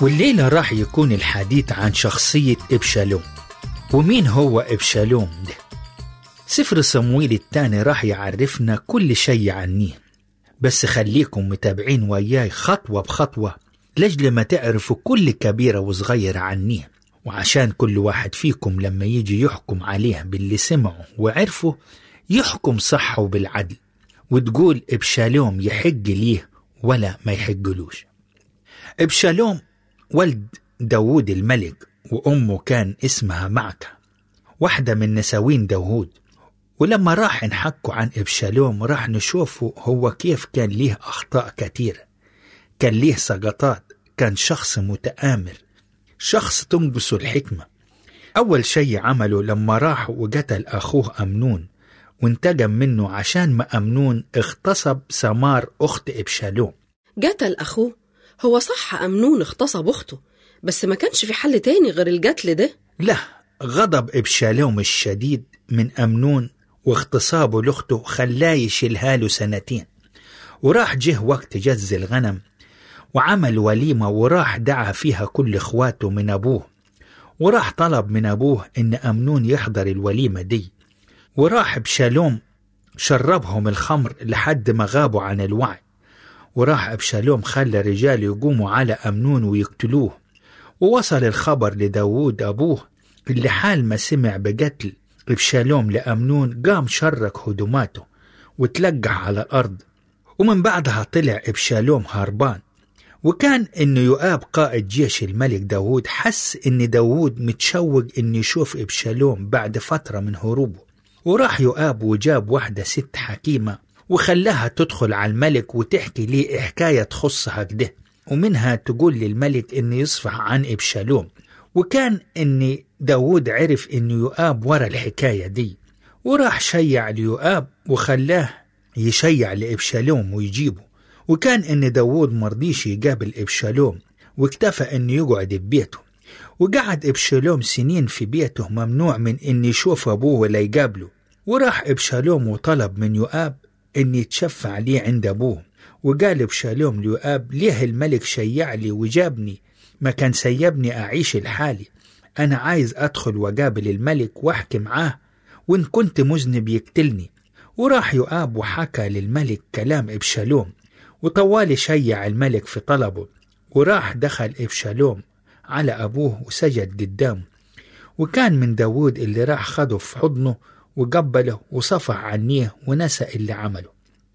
والليلة راح يكون الحديث عن شخصية إبشالوم ومين هو إبشالوم ده سفر صمويل الثاني راح يعرفنا كل شيء عنيه بس خليكم متابعين وياي خطوة بخطوة لجل ما تعرفوا كل كبيرة وصغيرة عنيه وعشان كل واحد فيكم لما يجي يحكم عليه باللي سمعه وعرفه يحكم صح وبالعدل وتقول إبشالوم يحق ليه ولا ما يحقلوش إبشالوم ولد داوود الملك وأمه كان اسمها معكة واحدة من نساوين داوود ولما راح نحكوا عن إبشالوم راح نشوفه هو كيف كان ليه أخطاء كثيرة كان ليه سقطات كان شخص متآمر شخص تنقصه الحكمة أول شيء عمله لما راح وقتل أخوه أمنون وانتقم منه عشان ما أمنون اغتصب سمار أخت إبشالوم قتل أخوه هو صح أمنون اغتصب أخته بس ما كانش في حل تاني غير القتل ده لا غضب إبشالوم الشديد من أمنون واغتصابه لأخته خلاه يشيلها له سنتين وراح جه وقت جز الغنم وعمل وليمة وراح دعا فيها كل إخواته من أبوه وراح طلب من أبوه إن أمنون يحضر الوليمة دي وراح بشالوم شربهم الخمر لحد ما غابوا عن الوعي وراح أبشالوم خلى رجال يقوموا على أمنون ويقتلوه ووصل الخبر لداود أبوه اللي حال ما سمع بقتل أبشالوم لأمنون قام شرك هدوماته وتلقح على الأرض ومن بعدها طلع أبشالوم هربان وكان إنه يؤاب قائد جيش الملك داود حس إن داود متشوق إنه يشوف إبشالوم بعد فترة من هروبه وراح يؤاب وجاب واحدة ست حكيمة وخلاها تدخل على الملك وتحكي ليه حكاية تخصها كده ومنها تقول للملك إنه يصفح عن إبشالوم وكان إن داود عرف إنه يؤاب ورا الحكاية دي وراح شيع ليؤاب وخلاه يشيع لإبشالوم ويجيبه وكان إن داود مرضيش يقابل إبشالوم واكتفى إنه يقعد ببيته وقعد إبشالوم سنين في بيته ممنوع من إن يشوف أبوه ولا يقابله وراح إبشالوم وطلب من يؤاب إن يتشفع ليه عند أبوه وقال إبشالوم ليؤاب ليه الملك شيع لي وجابني ما كان سيبني أعيش لحالي أنا عايز أدخل وقابل الملك وأحكي معاه وإن كنت مذنب يقتلني وراح يؤاب وحكى للملك كلام إبشالوم وطوال شيع الملك في طلبه وراح دخل إبشالوم على أبوه وسجد قدامه وكان من داود اللي راح خده في حضنه وقبله وصفح عنيه ونسى اللي عمله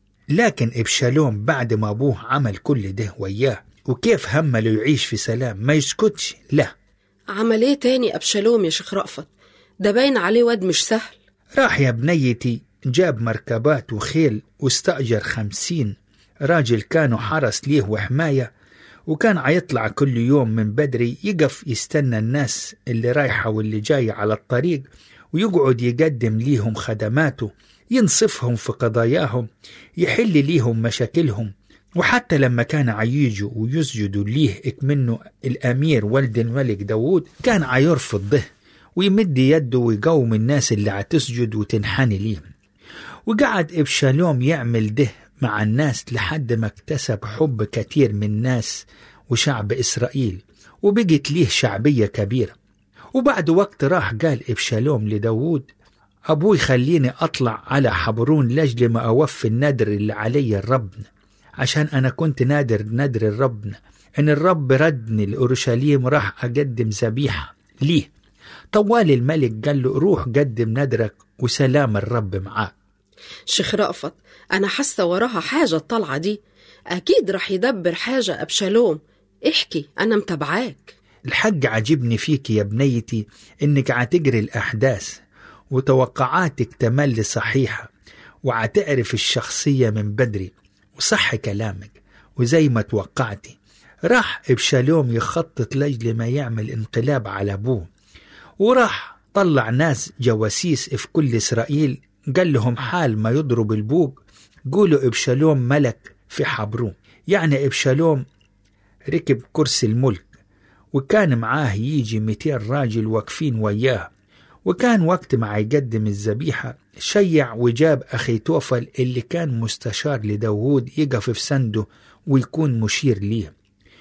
لكن إبشالوم بعد ما أبوه عمل كل ده وياه وكيف همله يعيش في سلام ما يسكتش لا عمل ايه تاني أبشالوم يا شيخ رأفت ده باين عليه واد مش سهل راح يا بنيتي جاب مركبات وخيل واستأجر خمسين راجل كانوا حرس ليه وحماية وكان عيطلع كل يوم من بدري يقف يستنى الناس اللي رايحة واللي جاية على الطريق ويقعد يقدم ليهم خدماته ينصفهم في قضاياهم يحل ليهم مشاكلهم وحتى لما كان عييجوا ويسجدوا ليه اكمنه الأمير ولد الملك داود كان عيرفض ده ويمد يده ويقوم الناس اللي عتسجد وتنحني ليهم وقعد إبشالوم يعمل ده مع الناس لحد ما اكتسب حب كتير من الناس وشعب إسرائيل وبقت ليه شعبية كبيرة وبعد وقت راح قال إبشالوم لداود أبوي خليني أطلع على حبرون لأجل ما أوفي الندر اللي علي الربنا عشان أنا كنت نادر ندر الربنا إن الرب ردني لأورشليم راح أقدم ذبيحة ليه طوال الملك قال له روح قدم ندرك وسلام الرب معاك شيخ رأفت أنا حاسة وراها حاجة الطلعة دي أكيد رح يدبر حاجة أبشالوم احكي أنا متابعاك الحق عجبني فيك يا بنيتي إنك عتجري الأحداث وتوقعاتك تملي صحيحة وعتعرف الشخصية من بدري وصح كلامك وزي ما توقعتي راح إبشالوم يخطط لأجل ما يعمل انقلاب على أبوه وراح طلع ناس جواسيس في كل إسرائيل قال لهم حال ما يضرب البوق قولوا إبشالوم ملك في حبرون يعني إبشالوم ركب كرسي الملك وكان معاه يجي 200 راجل واقفين وياه وكان وقت ما يقدم الذبيحة شيع وجاب أخي توفل اللي كان مستشار لداود يقف في سنده ويكون مشير ليه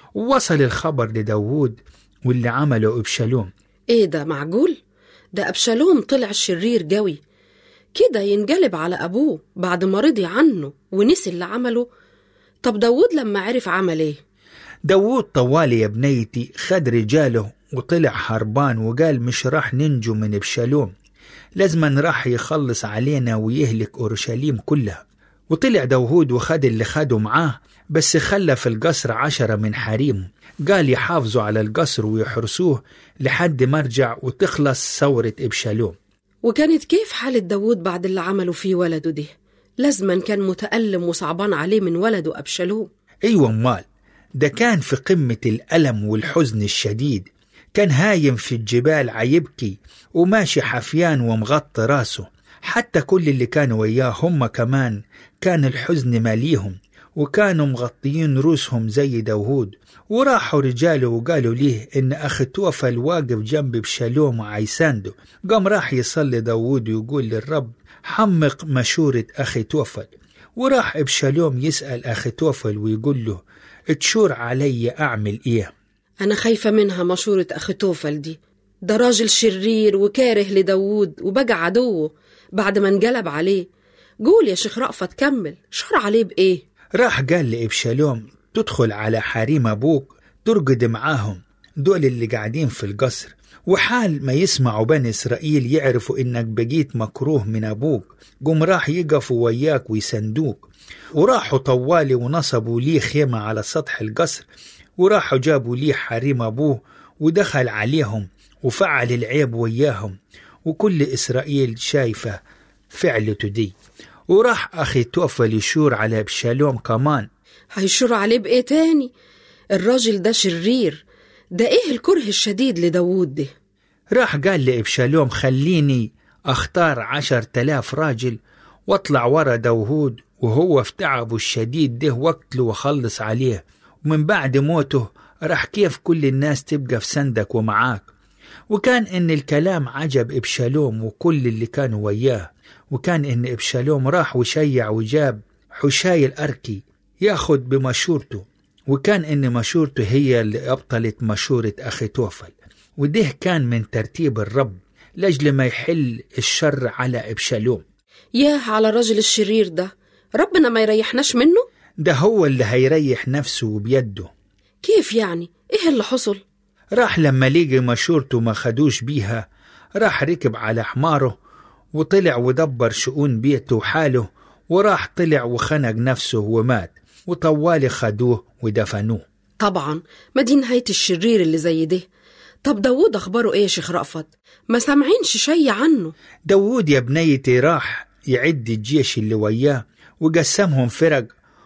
ووصل الخبر لداود واللي عمله أبشالوم ايه ده معقول ده أبشالوم طلع شرير قوي كده ينقلب على أبوه بعد ما رضي عنه ونسي اللي عمله طب داود لما عرف عمل ايه داود طوالي يا بنيتي خد رجاله وطلع هربان وقال مش راح ننجو من ابشالوم لازما راح يخلص علينا ويهلك اورشليم كلها وطلع داود وخد اللي خده معاه بس خلى في القصر عشرة من حريمه قال يحافظوا على القصر ويحرسوه لحد ما رجع وتخلص ثورة إبشالوم وكانت كيف حالة داود بعد اللي عمله فيه ولده ده لازما كان متألم وصعبان عليه من ولده أبشالوم أيوة مال ده كان في قمة الألم والحزن الشديد كان هايم في الجبال عيبكي وماشي حفيان ومغطي راسه حتى كل اللي كانوا وياه هم كمان كان الحزن ماليهم وكانوا مغطيين روسهم زي داوود وراحوا رجاله وقالوا ليه إن أخ توفل واقف جنب بشالوم وعيسانده قام راح يصلي داوود ويقول للرب حمق مشورة أخي توفل وراح ابشالوم يسأل أخي توفل ويقول له تشور علي أعمل إيه أنا خايفة منها مشورة أخيتوفل دي ده راجل شرير وكاره لداوود وبقى عدوه بعد ما انقلب عليه قول يا شيخ رأفت كمل شر عليه بإيه راح قال لإبشالوم تدخل على حريم أبوك ترقد معاهم دول اللي قاعدين في القصر وحال ما يسمعوا بني إسرائيل يعرفوا إنك بقيت مكروه من أبوك قم راح يقفوا وياك ويسندوك وراحوا طوالي ونصبوا ليه خيمة على سطح القصر وراحوا جابوا ليه حريم أبوه ودخل عليهم وفعل العيب وياهم وكل إسرائيل شايفة فعلته دي وراح أخي توفل يشور على أبشالوم كمان هيشر عليه بإيه تاني الراجل ده شرير ده إيه الكره الشديد لداوود ده راح قال لإبشالوم خليني أختار عشر تلاف راجل واطلع ورا داوود وهو في تعبه الشديد ده واقتله وخلص عليه ومن بعد موته راح كيف كل الناس تبقى في سندك ومعاك وكان إن الكلام عجب إبشالوم وكل اللي كانوا وياه وكان إن إبشالوم راح وشيع وجاب حشاي الأركي ياخد بمشورته وكان إن مشورته هي اللي أبطلت مشورة أخي توفل وده كان من ترتيب الرب لأجل ما يحل الشر على إبشالوم ياه على الراجل الشرير ده ربنا ما يريحناش منه ده هو اللي هيريح نفسه بيده كيف يعني إيه اللي حصل راح لما لقي مشورته ما خدوش بيها راح ركب على حماره وطلع ودبر شؤون بيته وحاله وراح طلع وخنق نفسه ومات وطوالي خدوه ودفنوه طبعا ما دي نهاية الشرير اللي زي ده طب داوود أخباره إيه يا شيخ رأفت ما سامعينش شي عنه داوود يا بنيتي راح يعد الجيش اللي وياه وقسمهم فرق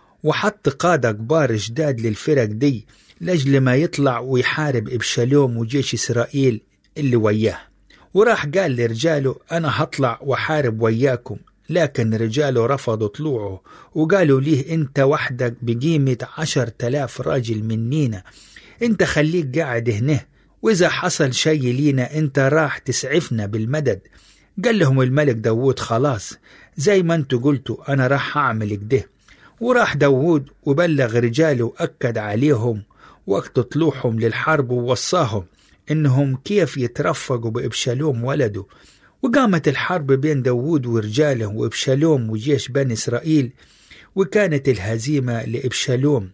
وحط قادة كبار جداد للفرق دي لأجل ما يطلع ويحارب إبشالوم وجيش إسرائيل اللي وياه وراح قال لرجاله أنا هطلع وحارب وياكم لكن رجاله رفضوا طلوعه وقالوا ليه أنت وحدك بقيمة عشر تلاف راجل منينا أنت خليك قاعد هنا وإذا حصل شي لينا أنت راح تسعفنا بالمدد قال لهم الملك داوود خلاص زي ما انتوا قلتوا أنا راح أعمل كده وراح داوود وبلغ رجاله وأكد عليهم وقت طلوعهم للحرب ووصاهم إنهم كيف يترفقوا بإبشالوم ولده وقامت الحرب بين داوود ورجاله وإبشالوم وجيش بني إسرائيل وكانت الهزيمة لإبشالوم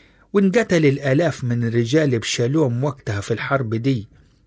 وانقتل الآلاف من رجال إبشالوم وقتها في الحرب دي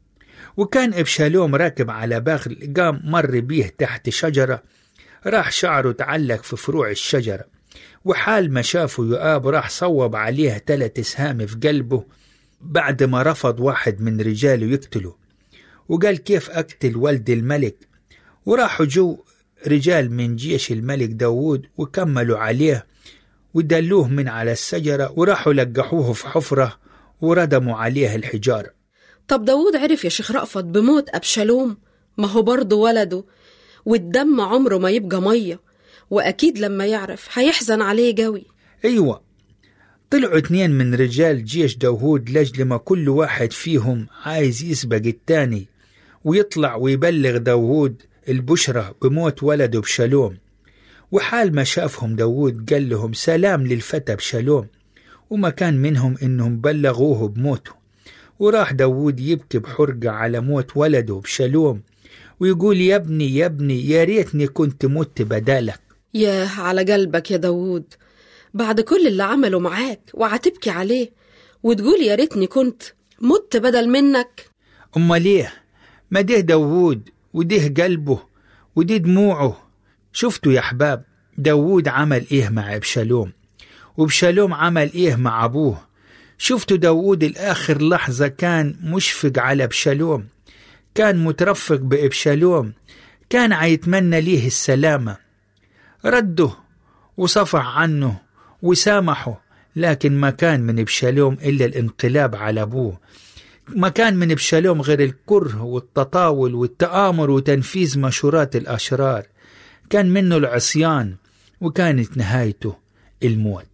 وكان إبشالوم راكب على بغل قام مر بيه تحت شجرة راح شعره تعلق في فروع الشجرة وحال ما شافه يؤاب راح صوب عليه تلت اسهام في قلبه بعد ما رفض واحد من رجاله يقتله وقال كيف أقتل ولد الملك وراحوا جو رجال من جيش الملك داوود وكملوا عليه ودلوه من على الشجرة وراحوا لقحوه في حفرة وردموا عليه الحجارة طب داوود عرف يا شيخ رأفت بموت أبشالوم ما هو برضه ولده والدم عمره ما يبقى مية وأكيد لما يعرف هيحزن عليه قوي أيوة طلعوا اتنين من رجال جيش داوود لأجل ما كل واحد فيهم عايز يسبق التاني ويطلع ويبلغ داوود البشرة بموت ولده بشالوم وحال ما شافهم داوود قال لهم سلام للفتى بشالوم وما كان منهم إنهم بلغوه بموته وراح داود يبكي بحرقة على موت ولده بشلوم ويقول يا ابني يا ابني يا ريتني كنت مت بدالك ياه على قلبك يا داوود بعد كل اللي عمله معاك وعتبكي عليه وتقول يا ريتني كنت مت بدل منك أما ليه ما ده داوود وده قلبه ودي دموعه شفتوا يا أحباب داوود عمل إيه مع أبشالوم وبشالوم عمل إيه مع أبوه شفتوا داوود الآخر لحظة كان مشفق على أبشالوم كان مترفق بإبشالوم كان عيتمنى ليه السلامة رده وصفح عنه وسامحه لكن ما كان من ابشالوم إلا الانقلاب على أبوه ما كان من ابشالوم غير الكره والتطاول والتآمر وتنفيذ مشورات الأشرار كان منه العصيان وكانت نهايته الموت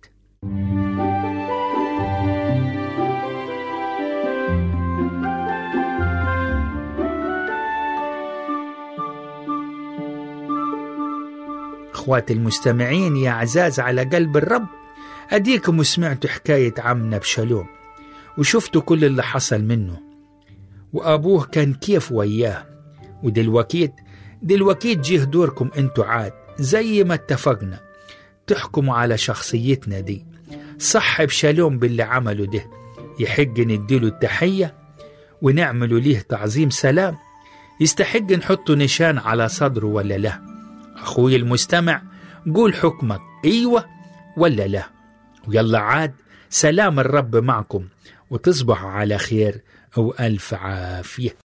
اخواتي المستمعين يا عزاز على قلب الرب اديكم سمعتوا حكاية عمنا بشالوم وشفتوا كل اللي حصل منه وابوه كان كيف وياه ودلوكيت دلوكيت جه دوركم انتوا عاد زي ما اتفقنا تحكموا على شخصيتنا دي صح بشالوم باللي عمله ده يحق نديله التحية ونعمله ليه تعظيم سلام يستحق نحطه نشان على صدره ولا لا أخوي المستمع قول حكمك أيوة ولا لا ويلا عاد سلام الرب معكم وتصبحوا على خير وألف عافية